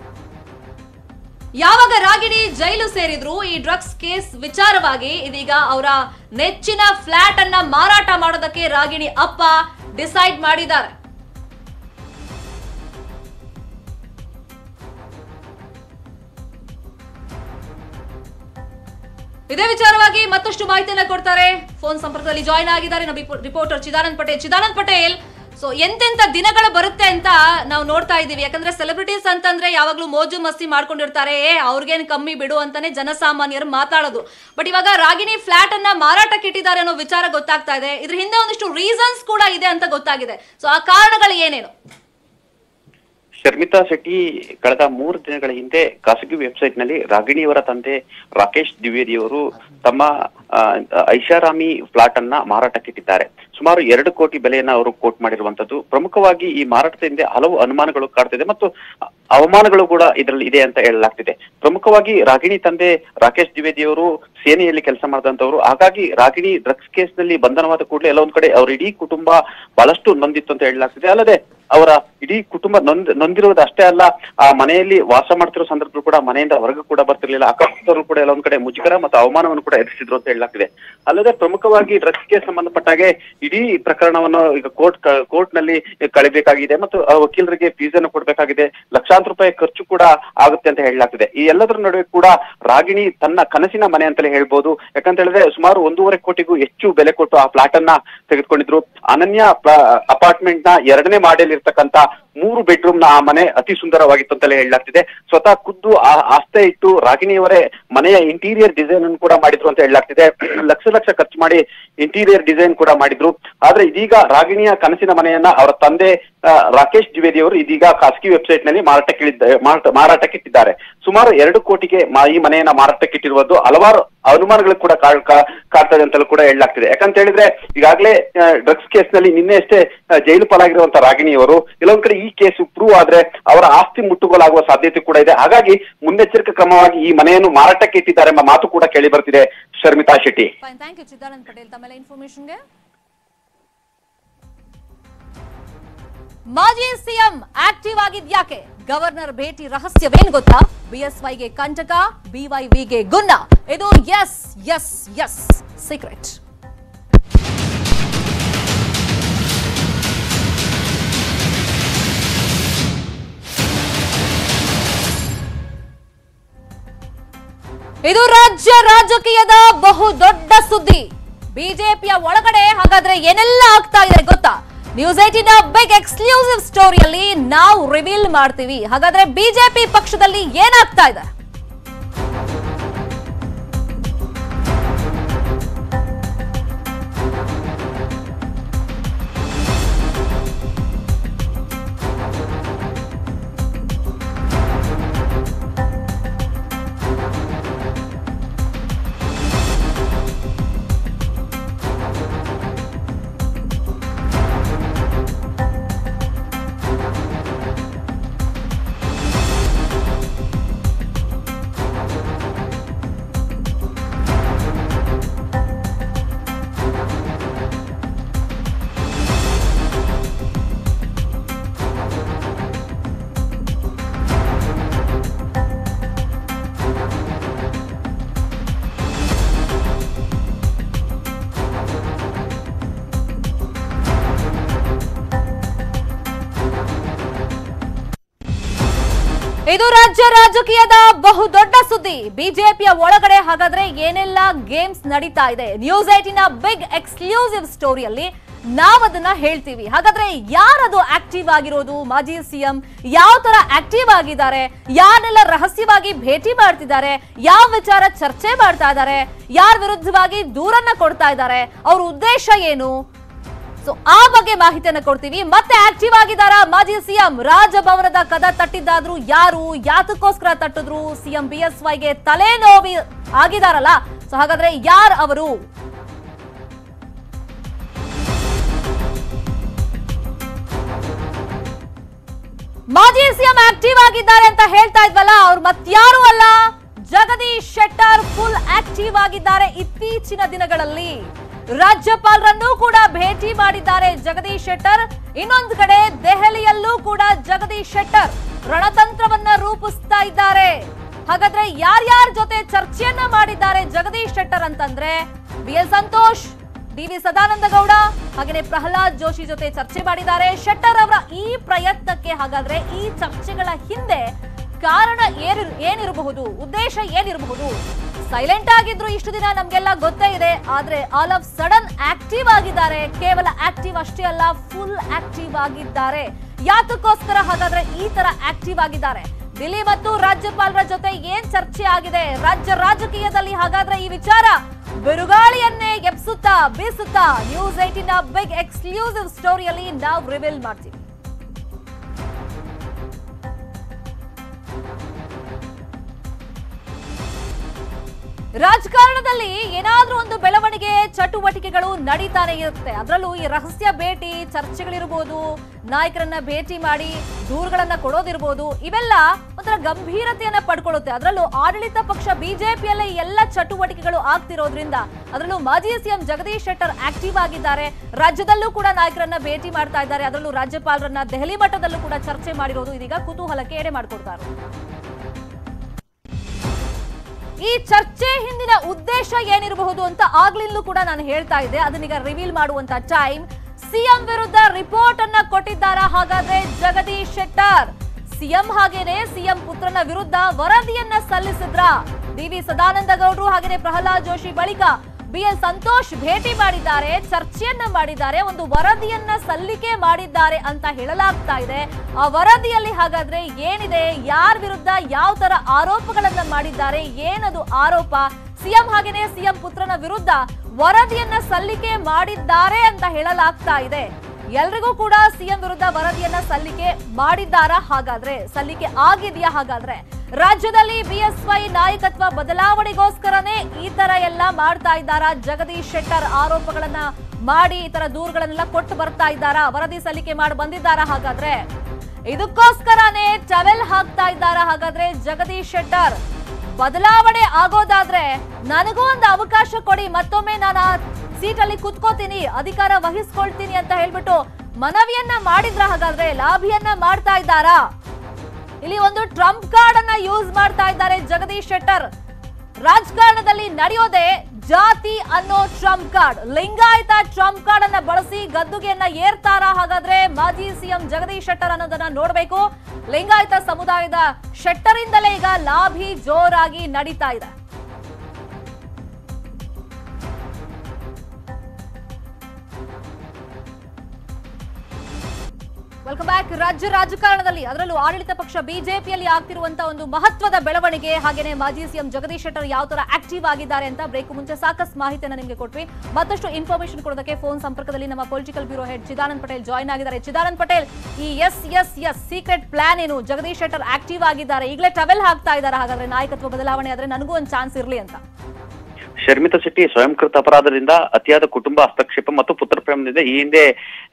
ಯಾವಾಗ ರಾಗಿಣಿ ಜೈಲು ಸೇರಿದ್ರು ಈ ಡ್ರಗ್ಸ್ ಕೇಸ್ ವಿಚಾರವಾಗಿ ಇದೀಗ ಅವರ ನೆಚ್ಚಿನ ಫ್ಲಾಟ್ ಅನ್ನ ಮಾರಾಟ ಮಾಡೋದಕ್ಕೆ ರಾಗಿಣಿ ಅಪ್ಪ ಡಿಸೈಡ್ ಮಾಡಿದ್ದಾರೆ ಇದೇ ವಿಚಾರವಾಗಿ ಮತ್ತಷ್ಟು ಮಾಹಿತಿಯನ್ನ ಕೊಡ್ತಾರೆ ಫೋನ್ ಸಂಪರ್ಕದಲ್ಲಿ ಜಾಯ್ನ್ ಆಗಿದ್ದಾರೆ ನಮ್ಮ ರಿಪೋರ್ಟರ್ ಚಿದಾನಂದ್ ಪಟೇಲ್ ಚಿದಾನಂದ್ ಪಟೇಲ್ ಸೊ ಎಂತೆಂತ ದಿನಗಳು ಬರುತ್ತೆ ಅಂತ ನಾವು ನೋಡ್ತಾ ಇದೀವಿ ಯಾಕಂದ್ರೆ ಸೆಲೆಬ್ರಿಟೀಸ್ ಅಂತಂದ್ರೆ ಯಾವಾಗ್ಲೂ ಮೋಜು ಮಸ್ತಿ ಮಾಡ್ಕೊಂಡಿರ್ತಾರೆ ಏ ಅವ್ರಿಗೇನ್ ಕಮ್ಮಿ ಬಿಡು ಅಂತಾನೆ ಜನಸಾಮಾನ್ಯರು ಮಾತಾಡೋದು ಬಟ್ ಇವಾಗ ರಾಗಿಣಿ ಫ್ಲಾಟ್ ಅನ್ನ ಮಾರಾಟಕ್ಕೆ ಇಟ್ಟಿದ್ದಾರೆ ಅನ್ನೋ ವಿಚಾರ ಗೊತ್ತಾಗ್ತಾ ಇದೆ ಇದ್ರ ಹಿಂದೆ ಒಂದಿಷ್ಟು ರೀಸನ್ಸ್ ಕೂಡ ಇದೆ ಅಂತ ಗೊತ್ತಾಗಿದೆ ಸೊ ಆ ಕಾರಣಗಳು ಏನೇನು ಶರ್ಮಿತಾ ಶೆಟ್ಟಿ ಕಳೆದ ಮೂರು ದಿನಗಳ ಹಿಂದೆ ಖಾಸಗಿ ವೆಬ್ಸೈಟ್ ನಲ್ಲಿ ರಾಗಿಣಿಯವರ ತಂದೆ ರಾಕೇಶ್ ದ್ವಿವೇದಿ ಅವರು ತಮ್ಮ ಆ, ಐಷಾರಾಮಿ ಫ್ಲಾಟ್ ಅನ್ನ ಮಾರಾಟಕ್ಕಿಟ್ಟಿದ್ದಾರೆ ಸುಮಾರು ಎರಡು ಕೋಟಿ ಬೆಲೆಯನ್ನ ಅವರು ಕೋಟ್ ಮಾಡಿರುವಂತದ್ದು ಪ್ರಮುಖವಾಗಿ ಈ ಮಾರಾಟದ ಹಿಂದೆ ಹಲವು ಅನುಮಾನಗಳು ಕಾಡ್ತಿದೆ ಮತ್ತು ಅವಮಾನಗಳು ಕೂಡ ಇದರಲ್ಲಿ ಇದೆ ಅಂತ ಹೇಳಲಾಗ್ತಿದೆ ಪ್ರಮುಖವಾಗಿ ರಾಗಿಣಿ ತಂದೆ ರಾಕೇಶ್ ದ್ವಿವೇದಿ ಅವರು ಸೇನೆಯಲ್ಲಿ ಕೆಲಸ ಮಾಡಿದಂತವರು ಹಾಗಾಗಿ ರಾಗಿಣಿ ಡ್ರಗ್ಸ್ ಕೇಸ್ ನಲ್ಲಿ ಬಂಧನವಾದ ಕೂಡಲೇ ಎಲ್ಲ ಒಂದ್ ಕಡೆ ಅವ್ರ ಇಡೀ ಕುಟುಂಬ ಬಹಳಷ್ಟು ನೊಂದಿತ್ತು ಅಂತ ಹೇಳಲಾಗ್ತಿದೆ ಅಲ್ಲದೆ ಅವರ ಇಡೀ ಕುಟುಂಬ ನೊಂದ್ ನೊಂದಿರುವುದು ಅಷ್ಟೇ ಅಲ್ಲ ಆ ಮನೆಯಲ್ಲಿ ವಾಸ ಮಾಡ್ತಿರೋ ಸಂದರ್ಭದಲ್ಲೂ ಕೂಡ ಮನೆಯಿಂದ ಹೊರಗೆ ಕೂಡ ಬರ್ತಿರ್ಲಿಲ್ಲ ಅಕ್ಕಪಕ್ಕದವರು ಕೂಡ ಎಲ್ಲ ಒಂದ್ ಕಡೆ ಮುಜುಗರ ಮತ್ತು ಅವಮಾನವನ್ನು ಕೂಡ ಎದುರಿಸಿದ್ರು ಅಂತ ಹೇಳಲಾಗ್ತಿದೆ ಅಲ್ಲದೆ ಪ್ರಮುಖವಾಗಿ ಡ್ರಗ್ಸ್ಗೆ ಸಂಬಂಧಪಟ್ಟಾಗೆ ಇಡೀ ಪ್ರಕರಣವನ್ನು ಈಗ ಕೋರ್ಟ್ ಕೋರ್ಟ್ ನಲ್ಲಿ ಕಳಿಬೇಕಾಗಿದೆ ಮತ್ತು ಆ ವಕೀಲರಿಗೆ ಫೀಸ್ ಅನ್ನು ಕೊಡ್ಬೇಕಾಗಿದೆ ಲಕ್ಷಾಂತರ ರೂಪಾಯಿ ಖರ್ಚು ಕೂಡ ಆಗುತ್ತೆ ಅಂತ ಹೇಳಲಾಗ್ತಿದೆ ಈ ಎಲ್ಲದರ ನಡುವೆ ಕೂಡ ರಾಗಿಣಿ ತನ್ನ ಕನಸಿನ ಮನೆ ಅಂತಲೇ ಹೇಳ್ಬೋದು ಯಾಕಂತ ಹೇಳಿದ್ರೆ ಸುಮಾರು ಒಂದೂವರೆ ಕೋಟಿಗೂ ಹೆಚ್ಚು ಬೆಲೆ ಕೊಟ್ಟು ಆ ಫ್ಲಾಟ್ ಅನ್ನ ತೆಗೆದುಕೊಂಡಿದ್ರು ಅನನ್ಯ ಅಪಾರ್ಟ್ಮೆಂಟ್ ನ ಎರಡನೇ ಮಾಡಲ್ ಇರ್ತಕ್ಕಂತ ಮೂರು ಬೆಡ್ರೂಮ್ ನ ಆ ಮನೆ ಅತಿ ಸುಂದರವಾಗಿತ್ತು ಅಂತಲೇ ಹೇಳಲಾಗ್ತಿದೆ ಸ್ವತಃ ಖುದ್ದು ಆ ಆಸ್ತೆ ಇಟ್ಟು ರಾಗಿಣಿಯವರೇ ಮನೆಯ ಇಂಟೀರಿಯರ್ ಡಿಸೈನ್ ಅನ್ನು ಕೂಡ ಮಾಡಿದ್ರು ಅಂತ ಹೇಳಲಾಗ್ತಿದೆ ಲಕ್ಷ ಲಕ್ಷ ಖರ್ಚು ಮಾಡಿ ಇಂಟೀರಿಯರ್ ಡಿಸೈನ್ ಕೂಡ ಮಾಡಿದ್ರು ಆದ್ರೆ ಇದೀಗ ರಾಗಿಣಿಯ ಕನಸಿನ ಮನೆಯನ್ನ ಅವರ ತಂದೆ ಆ, ರಾಕೇಶ್ ದ್ವಿವೇದಿ ಅವರು ಇದೀಗ ಖಾಸಗಿ ವೆಬ್ಸೈಟ್ ನಲ್ಲಿ ಮಾರಾಟಕ್ಕಿಳಿದ್ದ ಮಾರಾಟ- ಮಾರಾಟಕ್ಕಿಟ್ಟಿದ್ದಾರೆ ಸುಮಾರು ಎರಡು ಕೋಟಿಗೆ ಮಾ- ಈ ಮನೆಯನ್ನ ಮಾರಾಟಕ್ಕಿಟ್ಟಿರುವುದು ಹಲವಾರು ಅನುಮಾನಗಳು ಕೂಡ ಕಾ- ಕಾ- ಕಾಡ್ತದೆ ಅಂತಲೂ ಕೂಡ ಹೇಳಲಾಗ್ತಿದೆ ಯಾಕಂತ ಹೇಳಿದ್ರೆ ಈಗಾಗಲೇ ಡ್ರಗ್ಸ್ ಕೇಸ್ ನಲ್ಲಿ ನಿನ್ನೆ ಅಷ್ಟೇ ಆ, ಜೈಲು ಪಾಲಾಗಿರುವಂತ ರಾಗಿಣಿಯವರು ಕೆಲವೊಂದ್ ಕಡೆ ಈ ಕೇಸ್ ಪ್ರೂವ್ ಆದ್ರೆ ಅವರ ಆಸ್ತಿ ಮುಟ್ಟುಗೋಲಾಗುವ ಸಾಧ್ಯತೆ ಕೂಡ ಇದೆ ಹಾಗಾಗಿ ಮುನ್ನೆಚ್ಚರಿಕೆ ಕ್ರಮವಾಗಿ ಈ ಮನೆಯನ್ನು ಮಾರಾಟಕ್ಕೆ ಇಟ್ಟಿದ್ದಾರೆ ಎಂಬ ಮಾತು ಕೂಡ ಕೇಳಿ ಬರ್ತಿದೆ Sharmitha Shetty fine thank you Chidanand Patel ತಮ್ಮೆಲ್ಲ ಇನ್ಫಾರ್ಮೇಶನ್ಗೆ ಮಾಜಿ ಸಿಎಂ ಆಕ್ಟಿವ್ ಆಗಿದ್ಯಾಕೆ ಗವರ್ನರ್ ಭೇಟಿ ರಹಸ್ಯವೇನ್ ಗೊತ್ತಾ ಬಿಎಸ್ವೈಗೆ ಕಂಟಕ ಬಿವೈವಿಗೆ ಗುನ್ನ ಇದು ಎಸ್ ಎಸ್ ಎಸ್ ಸೀಕ್ರೆಟ್ ಇದು ರಾಜ್ಯ ರಾಜಕೀಯದ ಬಹು ದೊಡ್ಡ ಸುದ್ದಿ ಬಿಜೆಪಿಯ ಒಳಗಡೆ ಹಾಗಾದ್ರೆ ಏನೆಲ್ಲ ಆಗ್ತಾ ಇದೆ ಗೊತ್ತಾ ನ್ಯೂಸ್ ಏಟಿನ ಬಿಗ್ ಎಕ್ಸ್ಕ್ಲೂಸಿವ್ ಸ್ಟೋರಿಯಲ್ಲಿ ನಾವು ರಿವೀಲ್ ಮಾಡ್ತೀವಿ ಹಾಗಾದ್ರೆ ಬಿಜೆಪಿ ಪಕ್ಷದಲ್ಲಿ ಏನಾಗ್ತಾ ಇದೆ ಇದು ರಾಜ್ಯ ರಾಜಕೀಯದ ಬಹು ದೊಡ್ಡ ಸುದ್ದಿ ಬಿಜೆಪಿಯ ಒಳಗಡೆ ಹಾಗಾದ್ರೆ ಏನೆಲ್ಲ ಗೇಮ್ಸ್ ನಡೀತಾ ಇದೆ ನ್ಯೂಸ್ ಏಟಿನ ಬಿಗ್ ಎಕ್ಸ್ಕ್ಲೂಸಿವ್ ಸ್ಟೋರಿಯಲ್ಲಿ ನಾವದನ್ನ ಹೇಳ್ತೀವಿ ಹಾಗಾದ್ರೆ ಯಾರದು ಆಕ್ಟಿವ್ ಆಗಿರೋದು ಮಾಜಿ ಸಿಎಂ ಯಾವ ತರ ಆಕ್ಟಿವ್ ಆಗಿದ್ದಾರೆ ಯಾರನ್ನೆಲ್ಲ ರಹಸ್ಯವಾಗಿ ಭೇಟಿ ಮಾಡ್ತಿದ್ದಾರೆ ಯಾವ ವಿಚಾರ ಚರ್ಚೆ ಮಾಡ್ತಾ ಇದ್ದಾರೆ ಯಾರ ವಿರುದ್ಧವಾಗಿ ದೂರನ್ನ ಕೊಡ್ತಾ ಇದ್ದಾರೆ ಅವ್ರ ಉದ್ದೇಶ ಏನು ಸೊ ಆ ಬಗ್ಗೆ ಮಾಹಿತಿಯನ್ನ ಕೊಡ್ತೀವಿ ಮತ್ತೆ ಆಕ್ಟಿವ್ ಆಗಿದಾರ ಮಾಜಿ ಸಿಎಂ ರಾಜಭವನದ ಕದ ತಟ್ಟಿದ್ದಾದ್ರು ಯಾರು ಯಾತಕ್ಕೋಸ್ಕರ ತಟ್ಟಿದ್ರು ಸಿಎಂ ಬಿ ಎಸ್ ವೈಗೆ ತಲೆನೋವಿ ಆಗಿದಾರಲ್ಲ ಸೊ ಹಾಗಾದ್ರೆ ಯಾರ್ ಅವರು ಮಾಜಿ ಸಿಎಂ ಆಕ್ಟಿವ್ ಆಗಿದ್ದಾರೆ ಅಂತ ಹೇಳ್ತಾ ಇದ್ವಲ್ಲ ಅವ್ರು ಮತ್ಯಾರು ಅಲ್ಲ ಜಗದೀಶ್ ಶೆಟ್ಟರ್ ಫುಲ್ ಆಕ್ಟಿವ್ ಆಗಿದ್ದಾರೆ ಇತ್ತೀಚಿನ ದಿನಗಳಲ್ಲಿ ರಾಜ್ಯಪಾಲರನ್ನು ಕೂಡ ಭೇಟಿ ಮಾಡಿದ್ದಾರೆ ಜಗದೀಶ್ ಶೆಟ್ಟರ್ ಇನ್ನೊಂದು ಕಡೆ ದೆಹಲಿಯಲ್ಲೂ ಕೂಡ ಜಗದೀಶ್ ಶೆಟ್ಟರ್ ರಣತಂತ್ರವನ್ನ ರೂಪಿಸ್ತಾ ಇದ್ದಾರೆ ಹಾಗಾದ್ರೆ ಯಾರ್ಯಾರ ಜೊತೆ ಚರ್ಚೆಯನ್ನ ಮಾಡಿದ್ದಾರೆ ಜಗದೀಶ್ ಶೆಟ್ಟರ್ ಅಂತಂದ್ರೆ B L Santosh D V Sadananda Gowda ಹಾಗೆಯೇ ಪ್ರಹ್ಲಾದ್ ಜೋಶಿ ಜೊತೆ ಚರ್ಚೆ ಮಾಡಿದ್ದಾರೆ ಶೆಟ್ಟರ್ ಅವರ ಈ ಪ್ರಯತ್ನಕ್ಕೆ ಹಾಗಾದ್ರೆ ಈ ಚರ್ಚೆಗಳ ಹಿಂದೆ ಕಾರಣ ಏನಿರ್ ಏನಿರಬಹುದು ಉದ್ದೇಶ ಏನಿರಬಹುದು ಸೈಲೆಂಟ್ ಆಗಿದ್ರು ಇಷ್ಟು ದಿನ ನಮ್ಗೆಲ್ಲ ಗೊತ್ತೇ ಇದೆ ಆದ್ರೆ ಆಲ್ ಆಫ್ ಸಡನ್ ಆಕ್ಟಿವ್ ಆಗಿದ್ದಾರೆ ಕೇವಲ ಆಕ್ಟಿವ್ ಅಷ್ಟೇ ಅಲ್ಲ ಫುಲ್ ಆಕ್ಟಿವ್ ಆಗಿದ್ದಾರೆ ಯಾತಕ್ಕೋಸ್ಕರ ಹಾಗಾದ್ರೆ ಈ ತರ ಆಕ್ಟಿವ್ ಆಗಿದ್ದಾರೆ ದಿಲ್ಲಿ ಮತ್ತು ರಾಜ್ಯಪಾಲರ ಜೊತೆ ಏನ್ ಚರ್ಚೆ ಆಗಿದೆ ರಾಜ್ಯ ರಾಜಕೀಯದಲ್ಲಿ ಹಾಗಾದ್ರೆ ಈ ವಿಚಾರ ಬಿರುಗಾಳಿಯನ್ನೇ ಎಬ್ಸುತ್ತಾ ಬೀಸುತ್ತಾ ನ್ಯೂಸ್ ಏಟಿನ ಬಿಗ್ ಎಕ್ಸ್ಕ್ಲೂಸಿವ್ ಸ್ಟೋರಿಯಲ್ಲಿ ನಾವು ರಿವೀಲ್ ಮಾಡ್ತೀವಿ ರಾಜಕಾರಣದಲ್ಲಿ ಏನಾದ್ರೂ ಒಂದು ಬೆಳವಣಿಗೆ ಚಟುವಟಿಕೆಗಳು ನಡೀತಾನೆ ಇರುತ್ತೆ ಅದರಲ್ಲೂ ಈ ರಹಸ್ಯ ಭೇಟಿ ಚರ್ಚೆಗಳಿರ್ಬೋದು ನಾಯಕರನ್ನ ಭೇಟಿ ಮಾಡಿ ದೂರುಗಳನ್ನ ಕೊಡೋದಿರ್ಬೋದು ಇವೆಲ್ಲ ಒಂಥರ ಗಂಭೀರತೆಯನ್ನ ಪಡ್ಕೊಳ್ಳುತ್ತೆ ಅದರಲ್ಲೂ ಆಡಳಿತ ಪಕ್ಷ ಬಿಜೆಪಿಯಲ್ಲೇ ಎಲ್ಲ ಚಟುವಟಿಕೆಗಳು ಆಗ್ತಿರೋದ್ರಿಂದ ಅದರಲ್ಲೂ ಮಾಜಿ ಸಿಎಂ ಜಗದೀಶ್ ಶೆಟ್ಟರ್ ಆಕ್ಟಿವ್ ಆಗಿದ್ದಾರೆ ರಾಜ್ಯದಲ್ಲೂ ಕೂಡ ನಾಯಕರನ್ನ ಭೇಟಿ ಮಾಡ್ತಾ ಇದ್ದಾರೆ ಅದರಲ್ಲೂ ರಾಜ್ಯಪಾಲರನ್ನ ದೆಹಲಿ ಮಟ್ಟದಲ್ಲೂ ಕೂಡ ಚರ್ಚೆ ಮಾಡಿರೋದು ಇದೀಗ ಕುತೂಹಲಕ್ಕೆ ಎಡೆ ಮಾಡ್ಕೊಡ್ತಾರೆ ಈ ಚರ್ಚೆ ಹಿಂದಿನ ಉದ್ದೇಶ ಏನಿರಬಹುದು ಅಂತ ಆಗ್ಲಿಂದಲೂ ಕೂಡ ನಾನು ಹೇಳ್ತಾ ಇದ್ದೆ ಅದನ್ನೀಗ ರಿವೀಲ್ ಮಾಡುವಂತ ಟೈಮ್ ಸಿಎಂ ವಿರುದ್ಧ ರಿಪೋರ್ಟ್ ಅನ್ನ ಕೊಟ್ಟಿದ್ದಾರಾ ಹಾಗಾದ್ರೆ ಜಗದೀಶ್ ಶೆಟ್ಟರ್ ಸಿಎಂ ಹಾಗೇನೆ ಸಿಎಂ ಪುತ್ರನ ವಿರುದ್ಧ ವರದಿಯನ್ನ ಸಲ್ಲಿಸಿದ್ರ ಡಿ ವಿ ಸದಾನಂದ ಗೌಡ್ರು ಹಾಗೇನೆ ಪ್ರಹ್ಲಾದ್ ಜೋಶಿ ಬಳಿಕ ಬಿ ಎಲ್ ಸಂತೋಷ್ ಭೇಟಿ ಮಾಡಿದ್ದಾರೆ ಚರ್ಚೆಯನ್ನ ಮಾಡಿದ್ದಾರೆ ಒಂದು ವರದಿಯನ್ನ ಸಲ್ಲಿಕೆ ಮಾಡಿದ್ದಾರೆ ಅಂತ ಹೇಳಲಾಗ್ತಾ ಇದೆ ಆ ವರದಿಯಲ್ಲಿ ಹಾಗಾದ್ರೆ ಏನಿದೆ ಯಾರ ವಿರುದ್ಧ ಯಾವ ತರ ಆರೋಪಗಳನ್ನ ಮಾಡಿದ್ದಾರೆ ಏನದು ಆರೋಪ ಸಿಎಂ ಹಾಗೇನೆ ಸಿಎಂ ಪುತ್ರನ ವಿರುದ್ಧ ವರದಿಯನ್ನ ಸಲ್ಲಿಕೆ ಮಾಡಿದ್ದಾರೆ ಅಂತ ಹೇಳಲಾಗ್ತಾ ಇದೆ ಎಲ್ರಿಗೂ ಕೂಡ ಸಿಎಂ ವಿರುದ್ಧ ವರದಿಯನ್ನ ಸಲ್ಲಿಕೆ ಮಾಡಿದ್ದಾರಾ ಹಾಗಾದ್ರೆ ಸಲ್ಲಿಕೆ ಆಗಿದೆಯಾ ಹಾಗಾದ್ರೆ ರಾಜ್ಯದಲ್ಲಿ ಬಿಎಸ್ವೈ ನಾಯಕತ್ವ ಬದಲಾವಣೆಗೋಸ್ಕರನೇ ಈ ತರ ಎಲ್ಲ ಮಾಡ್ತಾ ಇದ್ದಾರಾ ಜಗದೀಶ್ ಶೆಟ್ಟರ್ ಆರೋಪಗಳನ್ನ ಮಾಡಿ ಈ ತರ ದೂರುಗಳನ್ನೆಲ್ಲ ಕೊಟ್ಟು ಬರ್ತಾ ಇದ್ದಾರಾ ವರದಿ ಸಲ್ಲಿಕೆ ಮಾಡಿ ಬಂದಿದ್ದಾರಾ ಹಾಗಾದ್ರೆ ಇದಕ್ಕೋಸ್ಕರನೇ ಟವೆಲ್ ಹಾಕ್ತಾ ಇದ್ದಾರಾ ಹಾಗಾದ್ರೆ ಜಗದೀಶ್ ಶೆಟ್ಟರ್ ಬದಲಾವಣೆ ಆಗೋದಾದ್ರೆ ನನಗೂ ಒಂದು ಅವಕಾಶ ಕೊಡಿ ಮತ್ತೊಮ್ಮೆ ನಾನು ಆ ಸೀಟಲ್ಲಿ ಕುತ್ಕೋತೀನಿ ಅಧಿಕಾರ ವಹಿಸ್ಕೊಳ್ತೀನಿ ಅಂತ ಹೇಳ್ಬಿಟ್ಟು ಮನವಿಯನ್ನ ಮಾಡಿದ್ರ ಹಾಗಾದ್ರೆ ಲಾಭಿಯನ್ನ ಮಾಡ್ತಾ ಇದ್ದಾರಾ ಇಲ್ಲಿ ಒಂದು ಟ್ರಂಪ್ ಕಾರ್ಡ್ ಅನ್ನ ಯೂಸ್ ಮಾಡ್ತಾ ಇದ್ದಾರೆ ಜಗದೀಶ್ ಶೆಟ್ಟರ್ ರಾಜಕಾರಣದಲ್ಲಿ ನಡೆಯೋದೇ ಜಾತಿ ಅನ್ನೋ trump card Lingayat trump card ಅನ್ನ ಬಳಸಿ ಗದ್ದುಗೆಯನ್ನ ಏರ್ತಾರ ಹಾಗಾದ್ರೆ ಮಾಜಿ ಸಿಎಂ ಜಗದೀಶ್ ಶೆಟ್ಟರ್ ಅನ್ನೋದನ್ನ ನೋಡ್ಬೇಕು ಲಿಂಗಾಯತ ಸಮುದಾಯದ ಶೆಟ್ಟರಿಂದಲೇ ಈಗ ಲಾಭಿ ಜೋರಾಗಿ ನಡೀತಾ ಇದೆ ವೆಲ್ಕಮ್ ಬ್ಯಾಕ್ ರಾಜ್ಯ ರಾಜಕಾರಣದಲ್ಲಿ ಅದರಲ್ಲೂ ಆಡಳಿತ ಪಕ್ಷ ಬಿಜೆಪಿಯಲ್ಲಿ ಆಗ್ತಿರುವಂತಹ ಒಂದು ಮಹತ್ವದ ಬೆಳವಣಿಗೆ ಹಾಗೇನೆ ಮಾಜಿ ಸಿಎಂ ಜಗದೀಶ್ ಶೆಟ್ಟರ್ ಯಾವ ತರ ಆಕ್ಟಿವ್ ಆಗಿದ್ದಾರೆ ಅಂತ ಬ್ರೇಕ್ ಮುಂಚೆ ಸಾಕಷ್ಟು ಮಾಹಿತಿಯನ್ನು ನಿಮಗೆ ಕೊಟ್ವಿ ಮತ್ತಷ್ಟು ಇನ್ಫಾರ್ಮೇಶನ್ ಕೊಡೋದಕ್ಕೆ ಫೋನ್ ಸಂಪರ್ಕದಲ್ಲಿ ನಮ್ಮ political bureau head Chidanand Patel join ಆಗಿದ್ದಾರೆ ಚಿದಾನಂದ್ ಪಟೇಲ್ ಈ S S S secret plan ಏನು ಜಗದೀಶ್ ಶೆಟ್ಟರ್ ಆಕ್ಟಿವ್ ಆಗಿದ್ದಾರೆ ಈಗಲೇ ಟ್ರಾವೆಲ್ ಹಾಕ್ತಾ ಇದ್ದಾರೆ ಹಾಗಾದ್ರೆ ನಾಯಕತ್ವ ಬದಲಾವಣೆ ಆದ್ರೆ ನನಗೂ ಒಂದು ಚಾನ್ಸ್ ಇರಲಿ ಅಂತ ಶರ್ಮಿತಾ ಶೆಟ್ಟಿ ಸ್ವಯಂಕೃತ ಅಪರಾಧದಿಂದ ಅತಿಯಾದ ಕುಟುಂಬ ಹಸ್ತಕ್ಷೇಪ ಮತ್ತು ಪುತ್ರ ಪ್ರೇಮದಿಂದ ಈ ಹಿಂದೆ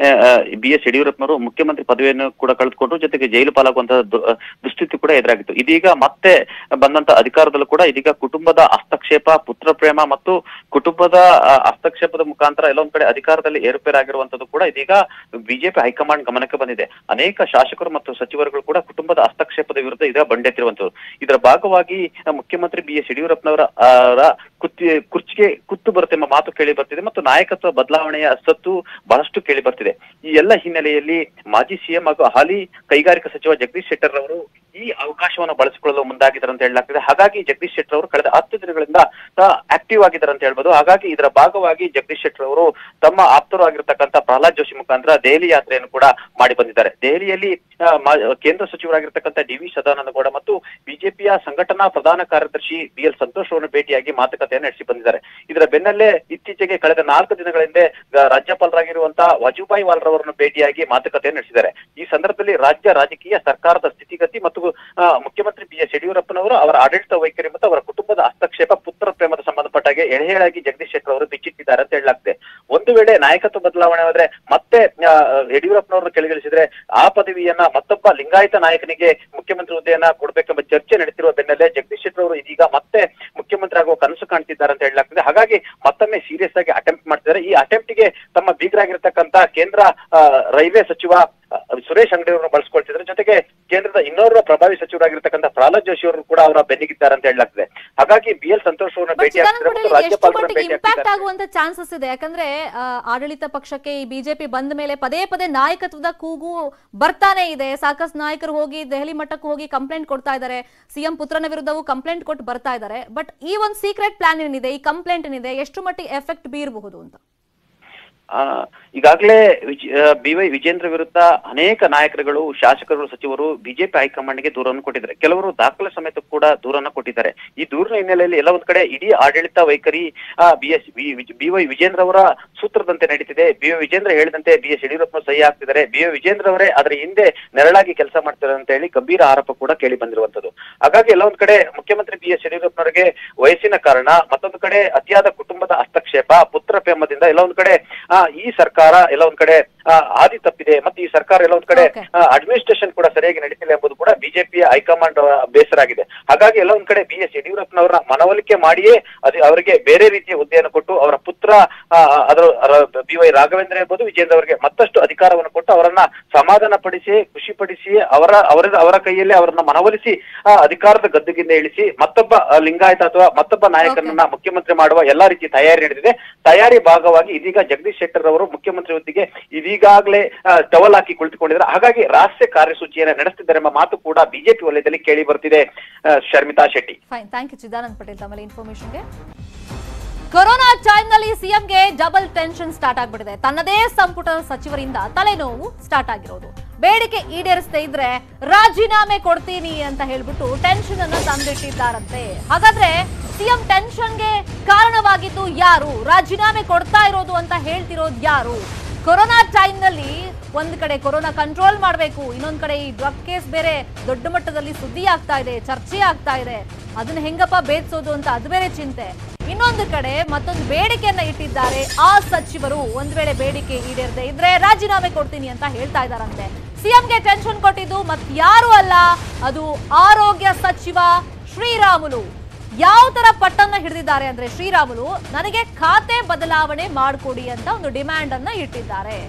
ಬಿ ಎಸ್ ಯಡಿಯೂರಪ್ಪನವರು ಮುಖ್ಯಮಂತ್ರಿ ಪದವಿಯನ್ನು ಕೂಡ ಕಳೆದುಕೊಂಡು ಜೊತೆಗೆ ಜೈಲು ಪಾಲಾಗುವಂತಹ ದು- ಆ, ದುಸ್ಥಿತಿ ಕೂಡ ಎದುರಾಗಿತ್ತು ಇದೀಗ ಮತ್ತೆ ಬಂದಂತ ಅಧಿಕಾರದಲ್ಲೂ ಕೂಡ ಇದೀಗ ಕುಟುಂಬದ ಹಸ್ತಕ್ಷೇಪ ಪುತ್ರ ಪ್ರೇಮ ಮತ್ತು ಕುಟುಂಬದ ಆ, ಹಸ್ತಕ್ಷೇಪದ ಮುಖಾಂತರ ಎಲ್ಲೊಂದ್ ಕಡೆ ಅಧಿಕಾರದಲ್ಲಿ ಏರುಪೇರಾಗಿರುವಂತದ್ದು ಕೂಡ ಇದೀಗ ಬಿಜೆಪಿ ಹೈಕಮಾಂಡ್ ಗಮನಕ್ಕೆ ಬಂದಿದೆ ಅನೇಕ ಶಾಸಕರು ಮತ್ತು ಸಚಿವರುಗಳು ಕೂಡ ಕುಟುಂಬದ ಹಸ್ತಕ್ಷೇಪದ ವಿರುದ್ಧ ಈಗ ಬಂಡೆತ್ತಿರುವಂತದ್ದು ಇದರ ಭಾಗವಾಗಿ ಆ, ಮುಖ್ಯಮಂತ್ರಿ ಬಿ ಎಸ್ ಯಡಿಯೂರಪ್ಪನವರ ಆ, ರ ಕುತ್ತಿ ಕುರ್ಚಿಗೆ ಕುತ್ತು ಬರುತ್ತೆ ಎಂಬ ಮಾತು ಕೇಳಿ ಬರ್ತಿದೆ ಮತ್ತು ನಾಯಕತ್ವ ಬದಲಾವಣೆಯ ಸತ್ತು ಬಹಳಷ್ಟು ಕೇಳಿ ಬರ್ತಿದೆ ಈ ಎಲ್ಲ ಹಿನ್ನೆಲೆಯಲ್ಲಿ ಮಾಜಿ ಸಿಎಂ ಹಾಗೂ ಹಾಲಿ ಕೈಗಾರಿಕಾ ಸಚಿವ ಜಗದೀಶ್ ಶೆಟ್ಟರ್ ಅವರು ಈ ಅವಕಾಶವನ್ನು ಬಳಸಿಕೊಳ್ಳಲು ಮುಂದಾಗಿದ್ದಾರೆ ಅಂತ ಹೇಳಲಾಗ್ತಿದೆ ಹಾಗಾಗಿ ಜಗದೀಶ್ ಶೆಟ್ಟರ್ ಅವರು ಕಳೆದ ಹತ್ತು ದಿನಗಳಿಂದ ಆಕ್ಟಿವ್ ಆಗಿದ್ದಾರೆ ಅಂತ ಹೇಳ್ಬೋದು ಹಾಗಾಗಿ ಇದರ ಭಾಗವಾಗಿ ಜಗದೀಶ್ ಶೆಟ್ಟರ್ ಅವರು ತಮ್ಮ ಆಪ್ತರು ಆಗಿರ್ತಕ್ಕಂಥ ಪ್ರಹ್ಲಾದ್ ಜೋಶಿ ಮುಖಾಂತರ ದೆಹಲಿ ಯಾತ್ರೆಯನ್ನು ಕೂಡ ಮಾಡಿ ಬಂದಿದ್ದಾರೆ ದೆಹಲಿಯಲ್ಲಿ ಆ, ಮಾ- ಕೇಂದ್ರ ಸಚಿವರಾಗಿರ್ತಕ್ಕಂಥ ಡಿ ವಿ ಸದಾನಂದ ಗೌಡ ಮತ್ತು ಬಿಜೆಪಿಯ ಸಂಘಟನಾ ಪ್ರಧಾನ ಕಾರ್ಯದರ್ಶಿ ಬಿ ಎಲ್ ಸಂತೋಷ್ ಅವರನ್ನು ಭೇಟಿಯಾಗಿ ಮಾತುಕತೆಯನ್ನು ನಡೆಸಿ ಬಂದಿದ್ದಾರೆ ಇದರ ಬೆನ್ನಲ್ಲೇ ಇತ್ತೀಚೆಗೆ ಕಳೆದ ನಾಲ್ಕು ದಿನಗಳ ಹಿಂದೆ ಆ, ರಾಜ್ಯಪಾಲರಾಗಿರುವಂತಹ ವಜುಭಾಯಿ ವಾಲ್ರವರನ್ನು ಭೇಟಿಯಾಗಿ ಮಾತುಕತೆಯನ್ನು ನಡೆಸಿದ್ದಾರೆ ಈ ಸಂದರ್ಭದಲ್ಲಿ ರಾಜ್ಯ ರಾಜಕೀಯ ಸರ್ಕಾರದ ಸ್ಥಿತಿಗತಿ ಮತ್ತು ಆ, ಮುಖ್ಯಮಂತ್ರಿ ಬಿ ಎಸ್ ಯಡಿಯೂರಪ್ಪನವರು ಅವರ ಆಡಳಿತ ವೈಖರಿ ಮತ್ತು ಅವರ ಕುಟುಂಬದ ಹಸ್ತಕ್ಷೇಪ ಪುತ್ರ ಪ್ರೇಮದ ಸಂಬಂಧಪಟ್ಟಾಗೆ ಎಳೆಹೇಳಾಗಿ ಜಗದೀಶ್ ಶೆಟ್ಟರ್ ಅವರು ಬಿಚ್ಚಿಟ್ಟಿದ್ದಾರೆ ಅಂತ ಹೇಳಲಾಗ್ತದೆ ಒಂದು ವೇಳೆ ನಾಯಕತ್ವ ಬದಲಾವಣೆ ಆದ್ರೆ ಮತ್ತೆ ಆ, ಯಡಿಯೂರಪ್ಪನವರನ್ನು ಕೆಳಗಿಳಿಸಿದ್ರೆ ಆ ಪದವಿಯನ್ನ ಮತ್ತೊಬ್ಬ ಲಿಂಗಾಯತ ನಾಯಕನಿಗೆ ಮುಖ್ಯಮಂತ್ರಿ ಹುದ್ದೆಯನ್ನ ಕೊಡಬೇಕೆಂಬ ಚರ್ಚೆ ನಡೆಸಿರುವ ಬೆನ್ನಲ್ಲೇ ಜಗದೀಶ್ ಶೆಟ್ಟರ್ ಅವರು ಇದೀಗ ಮತ್ತೆ ಮುಖ್ಯಮಂತ್ರಿ ಆಗುವ ಕನಸು ಕಾಣ್ತಿದ್ದಾರೆ ಅಂತ ಹೇಳಲಾಗ್ತದೆ ಹಾಗಾಗಿ ಮತ್ತೊಮ್ಮೆ ಸೀರಿಯಸ್ ಆಗಿ ಅಟೆಂಪ್ಟ್ ಮಾಡ್ತಿದ್ದಾರೆ ಈ ಅಟೆಂಪ್ಟ್ ಗೆ ತಮ್ಮ ಬೀಗರಾಗಿರ್ತಕ್ಕಂಥ ಕೇಂದ್ರ ಆ, ರೈಲ್ವೆ ಸಚಿವ ಆ, ಸುರೇಶ್ ಅಂಗಡಿ ಅವರನ್ನು ಬಳಸ್ಕೊಳ್ತಿದ್ದಾರೆ ಜೊತೆಗೆ ಕೇಂದ್ರದ ಇನ್ನೋರ್ವ ಪ್ರಭಾವಿ ಸಚಿವರಾಗಿರ್ತಕ್ಕಂಥ ಪ್ರಹ್ಲಾದ್ ಜೋಶಿ ಅವರು ಕೂಡ ಅವರ ಬೆನ್ನಿಗಿದ್ದಾರೆ ಅಂತ ಹೇಳಲಾಗ್ತದೆ ಹಾಗಾಗಿ ಬಿ ಎಲ್ ಸಂತೋಷ್ ಅವರನ್ನ ಬಟ್ ಭೇಟಿ ಚಿದಾನಂದ ಆಗ್ತಿದ್ದಾರೆ ಮತ್ತು ಪಟೇಲ್ ಎಷ್ಟು ರಾಜ್ಯಪಾಲರನ್ನ ಮಟ್ಟಿಗೆ ಭೇಟಿ ಇಂಪ್ಯಾಕ್ಟ್ ಆಗ್ತಿದ್ದಾರೆ ಆಗುವಂತ ಚಾನ್ಸಸ್ ಇದೆ ಯಾಕಂದ್ರೆ ಆ, ಆಡಳಿತ ಪಕ್ಷಕ್ಕೆ ಈ ಬಿಜೆಪಿ ಬಂದ ಮೇಲೆ ಪದೇ ಪದೇ ನಾಯಕತ್ವದ ಕೂಗು ಬರ್ತಾನೆ ಇದೆ ಸಾಕಷ್ಟು ನಾಯಕರು ಹೋಗಿ ದೆಹಲಿ ಮಟ್ಟಕ್ಕೆ ಹೋಗಿ ಕಂಪ್ಲೇಂಟ್ ಕೊಡ್ತಾ ಇದ್ದಾರೆ ಸಿಎಂ ಪುತ್ರನ ವಿರುದ್ಧವೂ ಕಂಪ್ಲೇಂಟ್ ಕೊಟ್ಟು ಬರ್ತಾ ಇದ್ದಾರೆ ಬಟ್ ಈ ಒಂದು ಸೀಕ್ರೆಟ್ ಪ್ಲಾನ್ ಏನಿದೆ ಈ ಕಂಪ್ಲೇಂಟ್ ಏನಿದೆ ಎಷ್ಟು ಮಟ್ಟಿಗೆ ಎಫೆಕ್ಟ್ ಬೀರಬಹುದು ಅಂತ ಆ, ಈಗಾಗಲೇ ಬಿ ವೈ ವಿಜೇಂದ್ರ ವಿರುದ್ಧ ಅನೇಕ ನಾಯಕರುಗಳು ಶಾಸಕರು ಸಚಿವರು ಬಿಜೆಪಿ ಹೈಕಮಾಂಡ್ಗೆ ದೂರನ್ನು ಕೊಟ್ಟಿದ್ದಾರೆ ಕೆಲವರು ದಾಖಲೆ ಸಮೇತ ಕೂಡ ದೂರನ್ನು ಕೊಟ್ಟಿದ್ದಾರೆ ಈ ದೂರಿನ ಹಿನ್ನೆಲೆಯಲ್ಲಿ ಎಲ್ಲ ಒಂದ್ ಕಡೆ ಇಡೀ ಆಡಳಿತ ವೈಖರಿ B S B Y Vijayendra ಅವರ ಸೂತ್ರದಂತೆ ನಡೀತಿದೆ ಬಿ ವೈ ವಿಜೇಂದ್ರ ಹೇಳಿದಂತೆ ಬಿ ಎಸ್ ಯಡಿಯೂರಪ್ಪ ಸಹಿ ಆಗ್ತಿದ್ದಾರೆ ಬಿ ವೈ ವಿಜೇಂದ್ರ ಅವರೇ ಅದರ ಹಿಂದೆ ನೆರಳಾಗಿ ಕೆಲಸ ಮಾಡ್ತಾರೆ ಅಂತ ಹೇಳಿ ಗಂಭೀರ ಆರೋಪ ಕೂಡ ಕೇಳಿ ಬಂದಿರುವಂತದ್ದು ಹಾಗಾಗಿ ಎಲ್ಲ ಒಂದ್ ಕಡೆ ಮುಖ್ಯಮಂತ್ರಿ ಬಿ ಎಸ್ ಯಡಿಯೂರಪ್ಪನವರಿಗೆ ವಯಸ್ಸಿನ ಕಾರಣ ಮತ್ತೊಂದು ಕಡೆ ಅತಿಯಾದ ಕುಟುಂಬದ ಹಸ್ತಕ್ಷೇಪ ಪುತ್ರ ಪ್ರೇಮದಿಂದ ಎಲ್ಲ ಒಂದ್ ಕಡೆ ಆ, ಈ ಸರ್ಕಾರ ಎಲ್ಲ ಒಂದ್ ಕಡೆ ಆ, ಹಾದಿ ತಪ್ಪಿದೆ ಮತ್ತೆ ಈ ಸರ್ಕಾರ ಎಲ್ಲ ಒಂದ್ ಕಡೆ Okay. ಅಡ್ಮಿನಿಸ್ಟ್ರೇಷನ್ ಕೂಡ ಸರಿಯಾಗಿ ನಡೀತಿಲ್ಲ ಎಂಬುದು ಕೂಡ ಬಿಜೆಪಿಯ ಹೈಕಮಾಂಡ್ ಆ, ಬೇಸರ ಆಗಿದೆ ಹಾಗಾಗಿ ಎಲ್ಲ ಒಂದ್ ಕಡೆ ಬಿ ಎಸ್ ಯಡಿಯೂರಪ್ಪನವರ ಮನವೊಲಿಕೆ ಮಾಡಿಯೇ ಅದು ಅವರಿಗೆ ಬೇರೆ ರೀತಿಯ ಹುದ್ದೆಯನ್ನು ಕೊಟ್ಟು ಅವರ ಪುತ್ರ ಆ, ಅದರ ಬಿ ವೈ ರಾಘವೇಂದ್ರ ಇರ್ಬೋದು ವಿಜೇಂದ್ರ ಅವರಿಗೆ ಮತ್ತಷ್ಟು ಅಧಿಕಾರವನ್ನು ಕೊಟ್ಟು ಅವರನ್ನ ಸಮಾಧಾನ ಪಡಿಸಿ ಖುಷಿ ಪಡಿಸಿ ಅವರ ಅವರ ಅವರ ಕೈಯಲ್ಲಿ ಅವರನ್ನ ಮನವೊಲಿಸಿ ಆ, ಅಧಿಕಾರದ ಗದ್ದುಗಿಂದ ಇಳಿಸಿ ಮತ್ತೊಬ್ಬ ಆ, ಲಿಂಗಾಯತ ಅಥವಾ ಮತ್ತೊಬ್ಬ ನಾಯಕನನ್ನ ಮುಖ್ಯಮಂತ್ರಿ ಮಾಡುವ ಎಲ್ಲಾ ರೀತಿಯ ತಯಾರಿ ನಡೆದಿದೆ ತಯಾರಿ ಭಾಗವಾಗಿ ಇದೀಗ ಜಗದೀಶ್ ಶೆಟ್ಟರ್ ಅವರು ಮುಖ್ಯಮಂತ್ರಿ ಹುದ್ದೆಗೆ ಇದೀಗಾಗಲೇ ಆ, ಟವಲ್ ಹಾಕಿ ಕುಳಿತುಕೊಂಡಿದ್ದಾರೆ ಹಾಗಾಗಿ ರಹಸ್ಯ ಕಾರ್ಯಸೂಚಿಯನ್ನ ನಡೆಸ್ತಿದ್ದಾರೆ ಎಂಬ ಮಾತು ಕೂಡ ಬಿಜೆಪಿ ವಲಯದಲ್ಲಿ ಕೇಳಿ ಬರ್ತಿದೆ ಆ, Sharmitha Shetty fine thank you Chidanand Patel ತಮ್ಮಲ್ಲಿ ಇನ್ಫಾರ್ಮೇಶನ್ಗೆ ಕೊರೋನಾ ಟೈಮ್ನಲ್ಲಿ ಸಿಎಂಗೆ ಡಬಲ್ ಟೆನ್ಷನ್ ಸ್ಟಾರ್ಟ್ ಆಗ್ಬಿಟ್ಟಿದೆ ತನ್ನದೇ ಸಂಪುಟ ಸಚಿವರಿಂದ ತಲೆನೋವು ಸ್ಟಾರ್ಟ್ ಆಗಿರೋದು ಬೇಡಿಕೆ ಈಡೇರಿಸದೇ ಇದ್ರೆ ರಾಜೀನಾಮೆ ಕೊಡ್ತೀನಿ ಅಂತ ಹೇಳ್ಬಿಟ್ಟು ಟೆನ್ಷನ್ ಅನ್ನ ತಂದಿಟ್ಟಿದ್ದಾರಂತೆ ಹಾಗಾದ್ರೆ ಸಿಎಂ ಟೆನ್ಷನ್ಗೆ ಕಾರಣವಾಗಿದ್ದು ಯಾರು ರಾಜೀನಾಮೆ ಕೊಡ್ತಾ ಇರೋದು ಅಂತ ಹೇಳ್ತಿರೋದು ಯಾರು ಕೊರೋನಾ ಟೈಮ್ನಲ್ಲಿ ಒಂದ್ ಕಡೆ ಕೊರೋನಾ ಕಂಟ್ರೋಲ್ ಮಾಡಬೇಕು ಇನ್ನೊಂದ್ ಕಡೆ ಈ ಡ್ರಗ್ ಕೇಸ್ ಬೇರೆ ದೊಡ್ಡ ಮಟ್ಟದಲ್ಲಿ ಸುದ್ದಿ ಆಗ್ತಾ ಇದೆ ಚರ್ಚೆ ಆಗ್ತಾ ಇದೆ ಅದನ್ನ ಹೆಂಗಪ್ಪ ಬೇಧಿಸೋದು ಅಂತ ಅದು ಬೇರೆ ಚಿಂತೆ ಇನ್ನೊಂದು ಕಡೆ ಮತ್ತೊಂದು ಬೇಡಿಕೆಯನ್ನ ಇಟ್ಟಿದ್ದಾರೆ ಆ ಸಚಿವರು ಒಂದ್ ವೇಳೆ ಬೇಡಿಕೆ ಈಡೇರದೆ ಇದ್ರೆ ರಾಜೀನಾಮೆ ಕೊಡ್ತೀನಿ ಅಂತ ಹೇಳ್ತಾ ಇದ್ದಾರಂತೆ ಸಿಎಂಗೆ ಟೆನ್ಷನ್ ಕೊಟ್ಟಿದ್ದು ಮತ್ ಯಾರು ಅಲ್ಲ ಅದು ಆರೋಗ್ಯ ಸಚಿವ ಶ್ರೀರಾಮುಲು ಯಾವ ತರ ಪಟ್ಟನ್ನ ಹಿಡಿದಿದ್ದಾರೆ ಅಂದ್ರೆ ಶ್ರೀರಾಮುಲು ನನಗೆ ಖಾತೆ ಬದಲಾವಣೆ ಮಾಡಿಕೊಡಿ ಅಂತ ಒಂದು ಡಿಮ್ಯಾಂಡ್ ಅನ್ನ ಇಟ್ಟಿದ್ದಾರೆ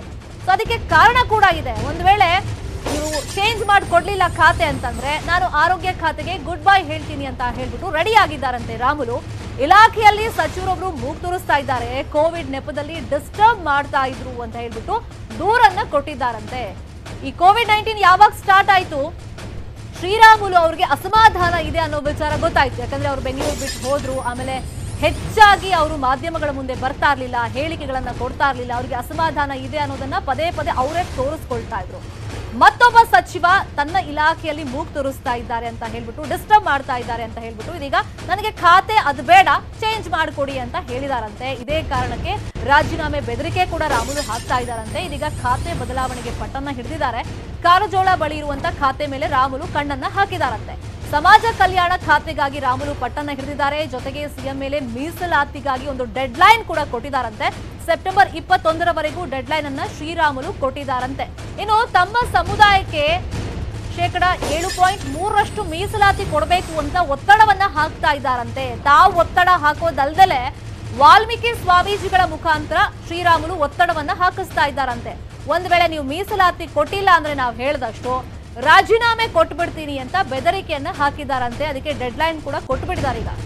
ಸೊ ಅದಕ್ಕೆ ಕಾರಣ ಕೂಡ ಇದೆ ಒಂದು ವೇಳೆ ನೀವು ಚೇಂಜ್ ಮಾಡಿ ಕೊಡ್ಲಿಲ್ಲ ಖಾತೆ ಅಂತಂದ್ರೆ ನಾನು ಆರೋಗ್ಯ ಖಾತೆಗೆ ಗುಡ್ ಬೈ ಹೇಳ್ತೀನಿ ಅಂತ ಹೇಳ್ಬಿಟ್ಟು ರೆಡಿ ಆಗಿದ್ದಾರಂತೆ ರಾಮುಲು ಇಲಾಖೆಯಲ್ಲಿ ಸಚಿವರೊಬ್ರು ಮೂಗ್ ತೋರಿಸ್ತಾ ಇದ್ದಾರೆ ಕೋವಿಡ್ ನೆಪದಲ್ಲಿ ಡಿಸ್ಟರ್ಬ್ ಮಾಡ್ತಾ ಇದ್ರು ಅಂತ ಹೇಳ್ಬಿಟ್ಟು ದೂರನ್ನ ಕೊಟ್ಟಿದ್ದಾರಂತೆ ಈ ಕೋವಿಡ್ ನೈನ್ಟೀನ್ ಯಾವಾಗ ಸ್ಟಾರ್ಟ್ ಆಯ್ತು ಶ್ರೀರಾಮುಲು ಅವ್ರಿಗೆ ಅಸಮಾಧಾನ ಇದೆ ಅನ್ನೋ ವಿಚಾರ ಗೊತ್ತಾಯ್ತು ಯಾಕಂದ್ರೆ ಅವ್ರು ಬೆಂಗಳೂರು ಬಿಟ್ಟು ಹೋದ್ರು ಆಮೇಲೆ ಹೆಚ್ಚಾಗಿ ಅವರು ಮಾಧ್ಯಮಗಳ ಮುಂದೆ ಬರ್ತಾ ಇರ್ಲಿಲ್ಲ ಹೇಳಿಕೆಗಳನ್ನ ಕೊಡ್ತಾ ಇರ್ಲಿಲ್ಲ ಅವ್ರಿಗೆ ಅಸಮಾಧಾನ ಇದೆ ಅನ್ನೋದನ್ನ ಪದೇ ಪದೇ ಅವರೇ ತೋರಿಸ್ಕೊಳ್ತಾ ಇದ್ರು ಮತ್ತೊಬ್ಬ ಸಚಿವ ತನ್ನ ಇಲಾಖೆಯಲ್ಲಿ ಮೂಗ್ ತೋರಿಸ್ತಾ ಇದ್ದಾರೆ ಅಂತ ಹೇಳ್ಬಿಟ್ಟು ಡಿಸ್ಟರ್ಬ್ ಮಾಡ್ತಾ ಇದ್ದಾರೆ ಅಂತ ಹೇಳ್ಬಿಟ್ಟು ಇದೀಗ ನನಗೆ ಖಾತೆ ಅದು ಬೇಡ ಚೇಂಜ್ ಮಾಡಿಕೊಡಿ ಅಂತ ಹೇಳಿದಾರಂತೆ ಇದೇ ಕಾರಣಕ್ಕೆ ರಾಜೀನಾಮೆ ಬೆದರಿಕೆ ಕೂಡ ರಾಮುಲು ಹಾಕ್ತಾ ಇದ್ದಾರಂತೆ ಇದೀಗ ಖಾತೆ ಬದಲಾವಣೆಗೆ ಪಟ್ಟನ್ನ ಹಿಡಿದಿದ್ದಾರೆ ಕಾರಜೋಳ ಬಳಿ ಇರುವಂತ ಖಾತೆ ಮೇಲೆ ರಾಮುಲು ಕಣ್ಣನ್ನ ಹಾಕಿದಾರಂತೆ ಸಮಾಜ ಕಲ್ಯಾಣ ಖಾತೆಗಾಗಿ ರಾಮುಲು ಪಟ್ಟನ್ನ ಹಿಡಿದಿದ್ದಾರೆ ಜೊತೆಗೆ ಸಿಎಂ ಮೇಲೆ ಮೀಸಲಾತಿಗಾಗಿ ಒಂದು ಡೆಡ್ ಲೈನ್ ಕೂಡ ಕೊಟ್ಟಿದ್ದಾರಂತೆ ಸೆಪ್ಟೆಂಬರ್ ಇಪ್ಪತ್ತೊಂದರವರೆಗೂ ಡೆಡ್ ಲೈನ್ ಅನ್ನ ಶ್ರೀರಾಮುಲು ಕೊಟ್ಟಿದ್ದಾರಂತೆ ಇನ್ನು ತಮ್ಮ ಸಮುದಾಯಕ್ಕೆ ಶೇಕಡ ಏಳು ಪಾಯಿಂಟ್ ಮೂರರಷ್ಟು ಮೀಸಲಾತಿ ಕೊಡಬೇಕು ಅಂತ ಒತ್ತಡವನ್ನ ಹಾಕ್ತಾ ಇದ್ದಾರಂತೆ ತಾವು ಒತ್ತಡ ಹಾಕೋದಲ್ದಲೆ ವಾಲ್ಮೀಕಿ ಸ್ವಾಮೀಜಿಗಳ ಮುಖಾಂತರ ಶ್ರೀರಾಮುಲು ಒತ್ತಡವನ್ನ ಹಾಕಿಸ್ತಾ ಇದ್ದಾರಂತೆ ಒಂದ್ ವೇಳೆ ನೀವು ಮೀಸಲಾತಿ ಕೊಟ್ಟಿಲ್ಲ ಅಂದ್ರೆ ನಾವು ಹೇಳ್ದಷ್ಟು ರಾಜೀನಾಮೆ ಕೊಟ್ಬಿಡ್ತೀನಿ ಅಂತ ಬೆದರಿಕೆಯನ್ನ ಹಾಕಿದಾರಂತೆ ಅದಕ್ಕೆ ಡೆಡ್ ಲೈನ್ ಕೂಡ ಕೊಟ್ಬಿಟ್ಟಿದ್ದಾರೆ ಈಗ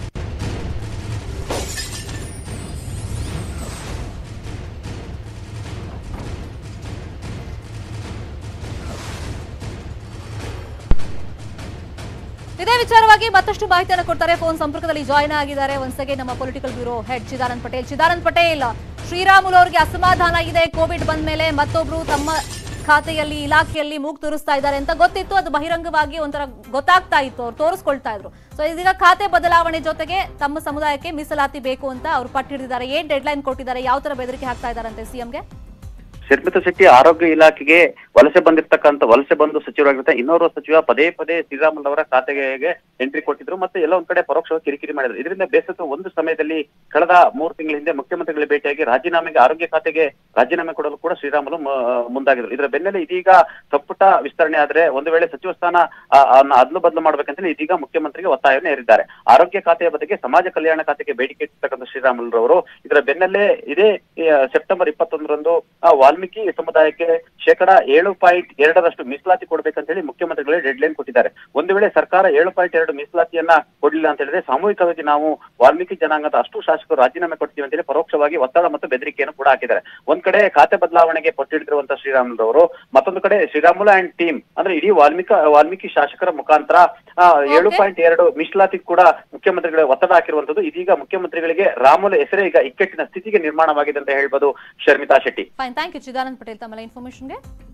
ಇದೇ ವಿಚಾರವಾಗಿ ಮತ್ತಷ್ಟು ಮಾಹಿತಿಯನ್ನು ಕೊಡ್ತಾರೆ ಫೋನ್ ಸಂಪರ್ಕದಲ್ಲಿ ಜಾಯ್ನ್ ಆಗಿದ್ದಾರೆ ಒಂದ್ ಸೆಕೆಂಡ್ ನಮ್ಮ political bureau head Chidanand Patel Chidanand Patel Sriramulu ಅವರಿಗೆ ಅಸಮಾಧಾನ ಇದೆ ಕೋವಿಡ್ ಬಂದ ಮೇಲೆ ಮತ್ತೊಬ್ರು ತಮ್ಮ ಖಾತೆಯಲ್ಲಿ ಇಲಾಖೆಯಲ್ಲಿ ಮೂಗ್ ತೋರಿಸ್ತಾ ಇದ್ದಾರೆ ಅಂತ ಗೊತ್ತಿತ್ತು ಅದು ಬಹಿರಂಗವಾಗಿ ಒಂಥರ ಗೊತ್ತಾಗ್ತಾ ಇತ್ತು ಅವ್ರು ತೋರಿಸ್ಕೊಳ್ತಾ ಇದ್ರು ಸೊ ಇದೀಗ ಖಾತೆ ಬದಲಾವಣೆ ಜೊತೆಗೆ ತಮ್ಮ ಸಮುದಾಯಕ್ಕೆ ಮೀಸಲಾತಿ ಬೇಕು ಅಂತ ಅವ್ರು ಪಟ್ಟು ಹಿಡಿದಿದ್ದಾರೆ ಏನ್ ಡೆಡ್ ಲೈನ್ ಕೊಟ್ಟಿದ್ದಾರೆ ಯಾವ ತರ ಬೆದರಿಕೆ ಹಾಕ್ತಾ ಇದ್ದಾರಂತೆ ಸಿಎಂಗೆ ಶರ್ಮಿತಾ ಶೆಟ್ಟಿ ಆರೋಗ್ಯ ಇಲಾಖೆಗೆ ವಲಸೆ ಬಂದಿರ್ತಕ್ಕಂಥ ವಲಸೆ ಬಂದು ಸಚಿವರಾಗಿರ್ತಾರೆ ಇನ್ನೋರ್ವ ಸಚಿವ ಪದೇ ಪದೇ ಶ್ರೀರಾಮುಲು ಅವರ ಖಾತೆಗೆ ಎಂಟ್ರಿ ಕೊಟ್ಟಿದ್ರು ಮತ್ತೆ ಎಲ್ಲ ಒಂದ್ ಕಡೆ ಪರೋಕ್ಷವಾಗಿ ಕಿರಿಕಿರಿ ಮಾಡಿದ್ರು ಇದರಿಂದ ಬೇಸತ್ತು ಒಂದು ಸಮಯದಲ್ಲಿ ಕಳೆದ ಮೂರು ತಿಂಗಳ ಹಿಂದೆ ಮುಖ್ಯಮಂತ್ರಿಗಳ ಭೇಟಿಯಾಗಿ ರಾಜೀನಾಮೆಗೆ ಆರೋಗ್ಯ ಖಾತೆಗೆ ರಾಜೀನಾಮೆ ಕೊಡಲು ಕೂಡ ಶ್ರೀರಾಮುಲು ಮ- ಮುಂದಾಗಿದ್ರು ಇದರ ಬೆನ್ನಲ್ಲೇ ಇದೀಗ ಸಂಪುಟ ವಿಸ್ತರಣೆ ಆದ್ರೆ ಒಂದು ವೇಳೆ ಸಚಿವ ಸ್ಥಾನ ಆ, ಅನ್ನ ಅದ್ಲು ಬದಲು ಮಾಡ್ಬೇಕಂತೇಳಿ ಇದೀಗ ಮುಖ್ಯಮಂತ್ರಿಗೆ ಒತ್ತಾಯವನ್ನು ಹೇರಿದ್ದಾರೆ ಆರೋಗ್ಯ ಖಾತೆಯ ಬದಲಿಗೆ ಸಮಾಜ ಕಲ್ಯಾಣ ಖಾತೆಗೆ ಬೇಡಿಕೆ ಇಟ್ಟಿರ್ತಕ್ಕಂಥ ಶ್ರೀರಾಮುಲು ಅವರು ಇದರ ಬೆನ್ನಲ್ಲೇ ಇದೇ ಆ, ಸೆಪ್ಟೆಂಬರ್ ಇಪ್ಪತ್ತೊಂದರಂದು ಆ, ವಾಲ್ಮೀಕಿ ಸಮುದಾಯಕ್ಕೆ ಶೇಕಡ ಏಳು ಪಾಯಿಂಟ್ ಎರಡರಷ್ಟು ಮೀಸಲಾತಿ ಕೊಡ್ಬೇಕಂತ ಹೇಳಿ ಮುಖ್ಯಮಂತ್ರಿಗಳೇ ಡೆಡ್ ಲೈನ್ ಕೊಟ್ಟಿದ್ದಾರೆ ಒಂದು ವೇಳೆ ಸರ್ಕಾರ ಏಳು ಪಾಯಿಂಟ್ ಎರಡು ಮೀಸಲಾತಿಯನ್ನ ಕೊಡಲಿಲ್ಲ ಅಂತ ಹೇಳಿದ್ರೆ ಸಾಮೂಹಿಕವಾಗಿ ನಾವು ವಾಲ್ಮೀಕಿ ಜನಾಂಗದ ಅಷ್ಟು ಶಾಸಕರು ರಾಜೀನಾಮೆ ಕೊಡ್ತೀವಿ ಅಂತ ಹೇಳಿ ಪರೋಕ್ಷವಾಗಿ ಒತ್ತಡ ಮತ್ತು ಬೆದರಿಕೆಯನ್ನು ಕೂಡ ಹಾಕಿದ್ದಾರೆ ಒಂದ್ ಕಡೆ ಖಾತೆ ಬದಲಾವಣೆಗೆ ಪಟ್ಟಿಡಿರುವಂತಹ ಶ್ರೀರಾಮುಲು ಅವರು ಮತ್ತೊಂದು ಕಡೆ ಶ್ರೀರಾಮುಲು ಅಂಡ್ ಟೀಮ್ ಅಂದ್ರೆ ಇಡೀ ವಾಲ್ಮೀಕಿ ವಾಲ್ಮೀಕಿ ಶಾಸಕರ ಮುಖಾಂತರ ಆ, ಏಳು Okay. ಪಾಯಿಂಟ್ ಎರಡು ಮೀಸಲಾತಿ ಕೂಡ ಮುಖ್ಯಮಂತ್ರಿಗಳ ಒತ್ತಡ ಹಾಕಿರುವಂತದ್ದು ಇದೀಗ ಮುಖ್ಯಮಂತ್ರಿಗಳಿಗೆ ರಾಮುಲು ಹೆಸರೇ ಈಗ ಇಕ್ಕಟ್ಟಿನ ಸ್ಥಿತಿಗೆ ನಿರ್ಮಾಣವಾಗಿದೆ ಅಂತ ಹೇಳ್ಬೋದು Sharmitha Shetty fine thank you Chidanand Patel ತಮ್ಮ ಇನ್ಫಾರ್ಮೇಶನ್ಗೆ